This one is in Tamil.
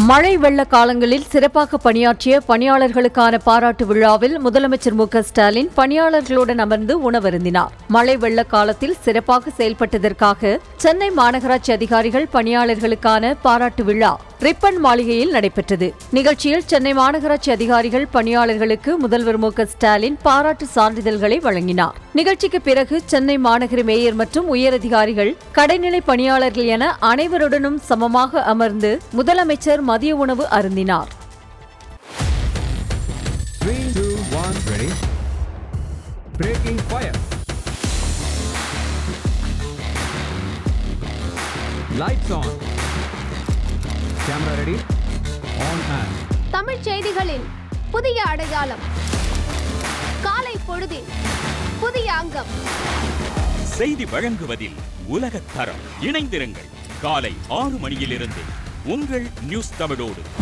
மழை வெள்ள காலங்களில் சிறப்பாக பணியாற்றிய பணியாளர்களுக்கான பாராட்டு விழாவில் முதலமைச்சர் மு க ஸ்டாலின் பணியாளர்களுடன் அமர்ந்து உணவருந்தினார் மழை வெள்ள காலத்தில் சிறப்பாக செயல்பட்டதற்காக சென்னை மாநகராட்சி அதிகாரிகள் பணியாளர்களுக்கான பாராட்டு விழா ரிப்பன் மாளிகையில் நடைபெற்றது நிகழ்ச்சியில் சென்னை மாநகராட்சி அதிகாரிகள் பணியாளர்களுக்கு முதல்வர் மு க ஸ்டாலின் பாராட்டு சான்றிதழ்களை வழங்கினார் நிகழ்ச்சிக்கு பிறகு சென்னை மாநகர மேயர் மற்றும் உயரதிகாரிகள் கடைநிலை பணியாளர்கள் என அனைவருடனும் சமமாக அமர்ந்து முதலமைச்சர் மதிய உணவு அருந்தினார் Three, two, one, ready. Breaking fire. Lights on. Camera ready. On and. தமிழ்ச் செய்திகளின் புதிய அடையாளம் காலை பொழுதின் புதிய அங்கம் செய்தி வழங்குவதில் உலகத் தரம் இணைந்திருங்கள் காலை ஆறு மணியிலிருந்து உங்கள் நியூஸ் தமிழோடு